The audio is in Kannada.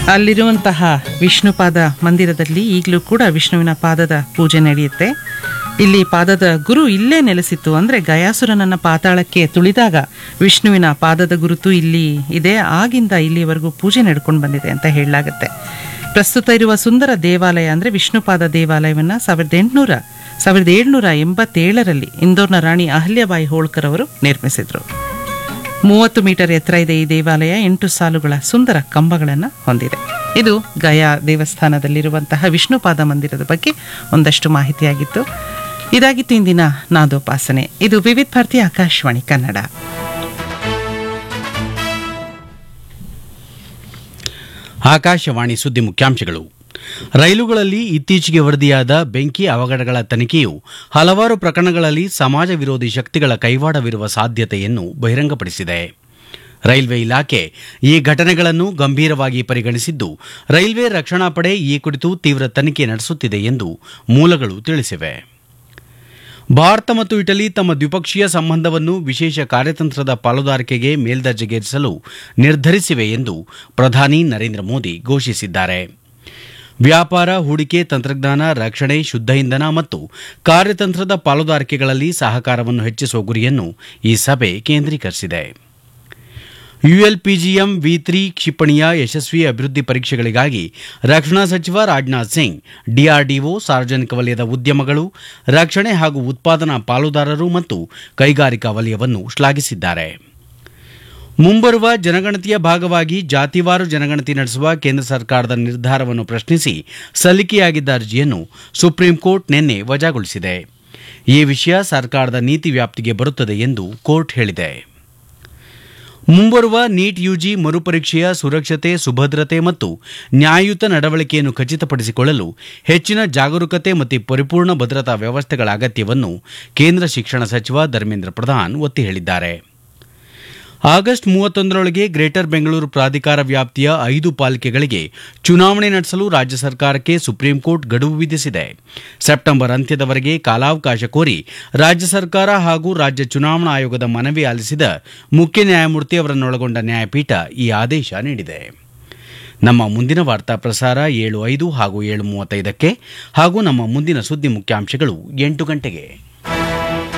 ಅಲ್ಲಿರುವಂತಹ ವಿಷ್ಣುಪಾದ ಮಂದಿರದಲ್ಲಿ ಈಗಲೂ ಕೂಡ ವಿಷ್ಣುವಿನ ಪಾದದ ಪೂಜೆ ನಡೆಯುತ್ತೆ ಇಲ್ಲಿ ಪಾದದ ಗುರು ಇಲ್ಲೇ ನೆಲೆಸಿತ್ತು ಅಂದರೆ ಗಯಾಸುರನನ್ನ ಪಾತಾಳಕ್ಕೆ ತುಳಿದಾಗ ವಿಷ್ಣುವಿನ ಪಾದದ ಗುರುತು ಇಲ್ಲಿ ಇದೆ ಆಗಿಂದ ಇಲ್ಲಿವರೆಗೂ ಪೂಜೆ ನಡ್ಕೊಂಡು ಬಂದಿದೆ ಅಂತ ಹೇಳಲಾಗುತ್ತೆ ಪ್ರಸ್ತುತ ಇರುವ ಸುಂದರ ದೇವಾಲಯ ಅಂದರೆ ವಿಷ್ಣುಪಾದ ದೇವಾಲಯವನ್ನು ಸಾವಿರದ ಎಂಟುನೂರ ಸಾವಿರದ ಏಳ್ನೂರ ಎಂಬತ್ತೇಳರಲ್ಲಿ ಇಂದೋರ್ನ ರಾಣಿ ಅಹಲ್ಯಬಾಯಿ ಹೋಳ್ಕರ್ ಅವರು ನಿರ್ಮಿಸಿದರು ಮೂವತ್ತು ಮೀಟರ್ ಎತ್ತರ ಇದೆ ಈ ದೇವಾಲಯ ಎಂಟು ಸಾಲುಗಳ ಸುಂದರ ಕಂಬಗಳನ್ನು ಹೊಂದಿದೆ ಇದು ಗಯಾ ದೇವಸ್ಥಾನದಲ್ಲಿರುವಂತಹ ವಿಷ್ಣುಪಾದ ಮಂದಿರದ ಬಗ್ಗೆ ಒಂದಷ್ಟು ಮಾಹಿತಿಯಾಗಿತ್ತು ಇದಾಗಿತ್ತು ಇಂದಿನ ನಾದೋಪಾಸನೆ ಇದು ವಿವಿಧ ಭಾರತಿ ಆಕಾಶವಾಣಿ ಕನ್ನಡ ಆಕಾಶವಾಣಿ ಸುದ್ದಿ ಮುಖ್ಯಾಂಶಗಳು ರೈಲುಗಳಲ್ಲಿ ಇತ್ತೀಚೆಗೆ ವರದಿಯಾದ ಬೆಂಕಿ ಅವಘಡಗಳ ತನಿಖೆಯು ಹಲವಾರು ಪ್ರಕರಣಗಳಲ್ಲಿ ಸಮಾಜ ವಿರೋಧಿ ಶಕ್ತಿಗಳ ಕೈವಾಡವಿರುವ ಸಾಧ್ಯತೆಯನ್ನು ಬಹಿರಂಗಪಡಿಸಿದೆ ರೈಲ್ವೆ ಇಲಾಖೆ ಈ ಘಟನೆಗಳನ್ನು ಗಂಭೀರವಾಗಿ ಪರಿಗಣಿಸಿದ್ದು ರೈಲ್ವೆ ರಕ್ಷಣಾ ಪಡೆ ಈ ಕುರಿತು ತೀವ್ರ ತನಿಖೆ ನಡೆಸುತ್ತಿದೆ ಎಂದು ಮೂಲಗಳು ತಿಳಿಸಿವೆ ಭಾರತ ಮತ್ತು ಇಟಲಿ ತಮ್ಮ ದ್ವಿಪಕ್ಷೀಯ ಸಂಬಂಧವನ್ನು ವಿಶೇಷ ಕಾರ್ಯತಂತ್ರದ ಪಾಲುದಾರಿಕೆಗೆ ಮೇಲ್ದರ್ಜೆಗೇರಿಸಲು ನಿರ್ಧರಿಸಿವೆ ಎಂದು ಪ್ರಧಾನಿ ನರೇಂದ್ರ ಮೋದಿ ಘೋಷಿಸಿದ್ದಾರೆ ವ್ಯಾಪಾರ ಹೂಡಿಕೆ ತಂತ್ರಜ್ಞಾನ ರಕ್ಷಣೆ ಶುದ್ಧ ಇಂಧನ ಮತ್ತು ಕಾರ್ಯತಂತ್ರದ ಪಾಲುದಾರಿಕೆಗಳಲ್ಲಿ ಸಹಕಾರವನ್ನು ಹೆಚ್ಚಿಸುವ ಗುರಿಯನ್ನು ಈ ಸಭೆ ಕೇಂದ್ರೀಕರಿಸಿದೆ ಯುಎಲ್ಪಿಜಿಎಂ ವಿ ತ್ರೀ ಕ್ಷಿಪಣಿಯ ಯಶಸ್ವಿ ಅಭಿವೃದ್ಧಿ ಪರೀಕ್ಷೆಗಳಿಗಾಗಿ ರಕ್ಷಣಾ ಸಚಿವ ರಾಜನಾಥ್ ಸಿಂಗ್ ಡಿಆರ್ಡಿಒ ಸಾರ್ವಜನಿಕ ವಲಯದ ಉದ್ಯಮಗಳು ರಕ್ಷಣೆ ಹಾಗೂ ಉತ್ಪಾದನಾ ಪಾಲುದಾರರು ಮತ್ತು ಕೈಗಾರಿಕಾ ವಲಯವನ್ನು ಶ್ಲಾಘಿಸಿದ್ದಾರೆ ಮುಂಬರುವ ಜನಗಣತಿಯ ಭಾಗವಾಗಿ ಜಾತಿವಾರು ಜನಗಣತಿ ನಡೆಸುವ ಕೇಂದ್ರ ಸರ್ಕಾರದ ನಿರ್ಧಾರವನ್ನು ಪ್ರಶ್ನಿಸಿ ಸಲ್ಲಿಕೆಯಾಗಿದ್ದ ಅರ್ಜಿಯನ್ನು ಸುಪ್ರೀಂ ಕೋರ್ಟ್ ನಿನ್ನೆ ವಜಾಗೊಳಿಸಿದೆ ಈ ವಿಷಯ ಸರ್ಕಾರದ ನೀತಿ ವ್ಯಾಪ್ತಿಗೆ ಬರುತ್ತದೆ ಎಂದು ಕೋರ್ಟ್ ಹೇಳಿದೆ ಮುಂಬರುವ ನೀಟ್ ಯುಜಿ ಮರುಪರೀಕ್ಷೆಯ ಸುರಕ್ಷತೆ ಸುಭದ್ರತೆ ಮತ್ತು ನ್ಯಾಯಯುತ ನಡವಳಿಕೆಯನ್ನು ಖಚಿತಪಡಿಸಿಕೊಳ್ಳಲು ಹೆಚ್ಚಿನ ಜಾಗರೂಕತೆ ಮತ್ತು ಪರಿಪೂರ್ಣ ಭದ್ರತಾ ವ್ಯವಸ್ಥೆಗಳ ಅಗತ್ಯವನ್ನು ಕೇಂದ್ರ ಶಿಕ್ಷಣ ಸಚಿವ ಧರ್ಮೇಂದ್ರ ಪ್ರಧಾನ್ ಒತ್ತಿ ಹೇಳಿದ್ದಾರೆ ಆಗಸ್ಟ್ ಮೂವತ್ತೊಂದರೊಳಗೆ ಗ್ರೇಟರ್ ಬೆಂಗಳೂರು ಪ್ರಾಧಿಕಾರ ವ್ಯಾಪ್ತಿಯ ಐದು ಪಾಲಿಕೆಗಳಿಗೆ ಚುನಾವಣೆ ನಡೆಸಲು ರಾಜ್ಯ ಸರ್ಕಾರಕ್ಕೆ ಸುಪ್ರೀಂ ಕೋರ್ಟ್ ಗಡುವು ವಿಧಿಸಿದೆ ಸೆಪ್ಟೆಂಬರ್ ಅಂತ್ಯದವರೆಗೆ ಕಾಲಾವಕಾಶ ಕೋರಿ ರಾಜ್ಯ ಸರ್ಕಾರ ಹಾಗೂ ರಾಜ್ಯ ಚುನಾವಣಾ ಆಯೋಗದ ಮನವಿ ಆಲಿಸಿದ ಮುಖ್ಯ ನ್ಯಾಯಮೂರ್ತಿ ಅವರನ್ನೊಳಗೊಂಡ ನ್ಯಾಯಪೀಠ ಈ ಆದೇಶ ನೀಡಿದೆ ನಮ್ಮ ಮುಂದಿನ ವಾರ್ತಾ ಪ್ರಸಾರ ಏಳು ಐದು ಹಾಗೂ ಏಳು ಮೂವತ್ತೈದಕ್ಕೆ ಹಾಗೂ ನಮ್ಮ ಮುಂದಿನ ಸುದ್ದಿ ಮುಖ್ಯಾಂಶಗಳು ಎಂಟು ಗಂಟೆಗೆ